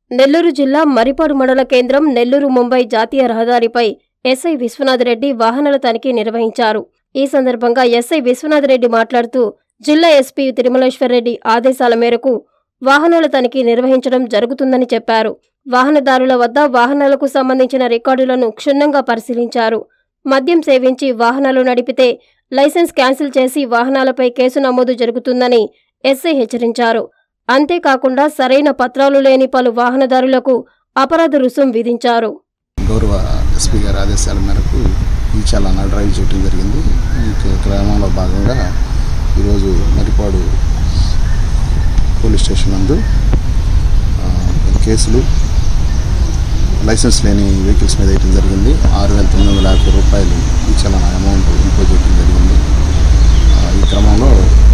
నెల్లూరు జిల్లా మరిపాడు మండల కేంద్రం నెల్లూరు ముంబై జాతీయ రహదారిపై ఎస్ఐ విశ్వనాథరెడ్డి వాహనాల తనిఖీ నిర్వహించారు ఈ సందర్భంగా ఎస్ఐ విశ్వనాథరెడ్డి మాట్లాడుతూ జిల్లా ఎస్పీ తిరుమలేశ్వరరెడ్డి ఆదేశాల మేరకు వాహనాల తనిఖీ నిర్వహించడం జరుగుతుందని చెప్పారు వాహనదారుల వద్ద వాహనాలకు సంబంధించిన రికార్డులను క్షుణ్ణంగా పరిశీలించారు మద్యం సేవించి వాహనాలు నడిపితే లైసెన్స్ క్యాన్సిల్ చేసి వాహనాలపై కేసు నమోదు జరుగుతుందని ఎస్ఐ హెచ్చరించారు అంతేకాకుండా సరైన పత్రాలు లేని పలు వాహనదారులకు అపరాధ రుసుం విధించారు గౌరవ ఎస్పీ గారి ఆదేశాల మేరకు ఈ చలానా డ్రైవ్ చేయడం జరిగింది ఈ క్రమంలో భాగంగా ఈరోజు మరిపాడు పోలీస్ స్టేషన్ నందు ఆ, కొన్ని కేసులు లైసెన్స్ లేని వెహికల్స్ మీద వేయడం జరిగింది ఆరు వేల తొమ్మిది వందల యాభై రూపాయలు ఈ చలానా అమౌంట్ ఇంపోజ్ చేయడం జరిగింది ఆ, ఈ క్రమంలో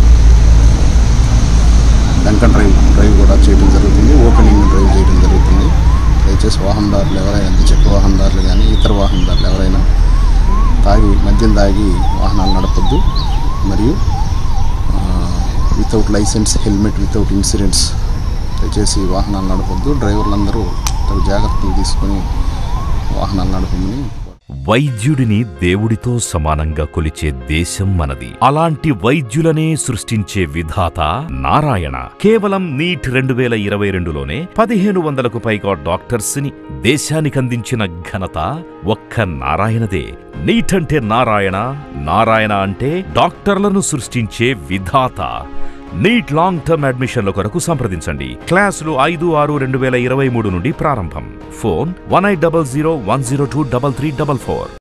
డంకన్ డ్రైవ్ డ్రైవ్ కూడా చేయడం జరుగుతుంది ఓపెనింగ్ డ్రైవ్ చేయడం జరుగుతుంది దయచేసి వాహనదారులు ఎవరైనా ద్విచక్ర వాహనదారులు కానీ ఇతర వాహనదారులు ఎవరైనా తాగి మద్యం తాగి వాహనాలు నడపద్దు మరియు without license helmet without insurance దయచేసి వాహనాలు నడపద్దు డ్రైవర్లందరూ తగు జాగ్రత్తలు తీసుకొని వాహనాలు నడపమని వైద్యుడిని దేవుడితో సమానంగా కొలిచే దేశం మనది అలాంటి వైద్యులనే సృష్టించే విధాత నారాయణ కేవలం నీట్ రెండు వేల ఇరవై రెండులోనే పదిహేను వందలకు పైగా డాక్టర్స్ ని దేశానికందించిన ఘనత ఒక్క నారాయణదే నీట్ అంటే నారాయణ నారాయణ అంటే డాక్టర్లను సృష్టించే విధాత నీట్ లాంగ్ టర్మ్ అడ్మిషన్ల కొరకు సంప్రదించండి క్లాసులు ఐదు ఆరు రెండు వేల ఇరవై మూడు నుండి ప్రారంభం phone one eight double zero one zero two double three double four